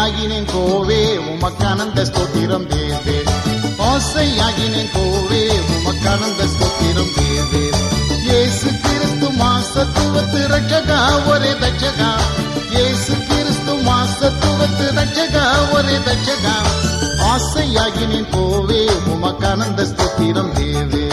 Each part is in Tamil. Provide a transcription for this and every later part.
ஆசையாகினேன் கோவே உமக்கானந்த ஸ்தோத்திரம் தேவே ஆசையாகினேன் கோவே உமக்கானந்த ஸ்தோத்திரம் தேவே இயேசு கிறிஸ்து மாசத்துவத்து ரட்சகா ஒரே தட்சகா இயேசு கிறிஸ்து மாசத்துவத்து ரட்சகா ஒரே தட்சகா ஆசையாகினேன் கோவே உமக்கானந்த ஸ்தோத்திரம் தேவே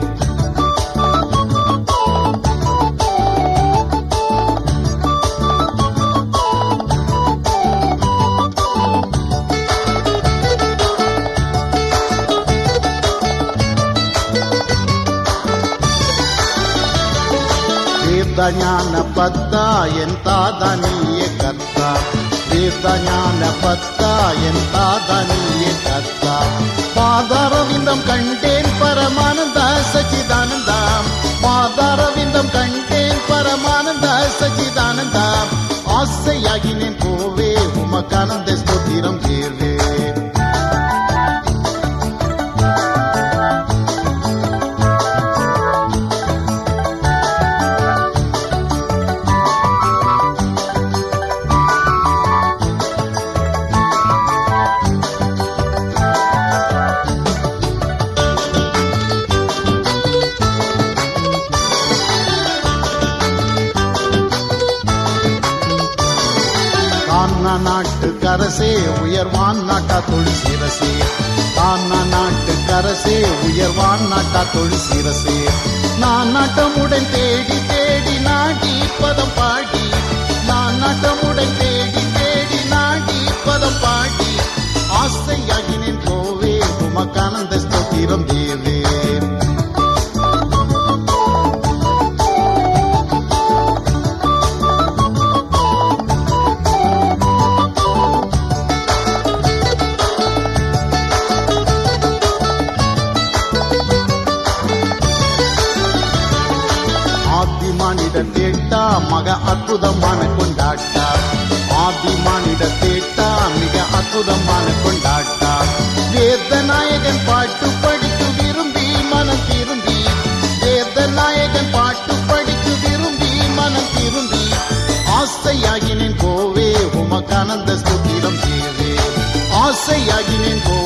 ವೇದಜ್ಞಾನ ಪತ್ತ ಎಂತಾದ ನೀಯ ಕತ್ತ ವೇದಜ್ಞಾನ ಪತ್ತ ಎಂತಾದ ನೀಯ ಕತ್ತ பாதாரவிந்தம் கண்டேன் பரமானந்த சச்சிதானந்த பாதாரவிந்தம் கண்டேன் பரமானந்த சச்சிதானந்த ஆசையாகினேன் போவே உமக்கானந்த ஸ்தோத்திரம் தேர்வே கான்னா நாட்டு கரசே உயர்வான் நாட்டா தொழில் சிரசே கான்னா நாட்டு கரசே உயர்வான் நாட்டா தொழில் சிரசே நான் நாட்டமுடன் தேடி தேடி நாடி பதம் பாடி நான் நாட்டமுடன் தேடி தேடி நாடி பதம் பாடி ஆசையாகினேன் போவே உமக்கானந்த ஸ்தோத்திரம் தேவே ஆதிமானிட தேட்டா மக அற்புதமான கொண்டாட்டா ஆதிமானிட தேட்டா மிக அற்புதமான கொண்டாட்டா வேதநாயகன் பாட்டு படித்து விரும்பி மனம் திரும்பி வேதநாயகன் பாட்டு படித்து விரும்பி மனம் திரும்பி ஆசையாகினேன் போவே உமக்கானந்த ஸ்துதிரம் தேவே ஆசையாகினேன் போவே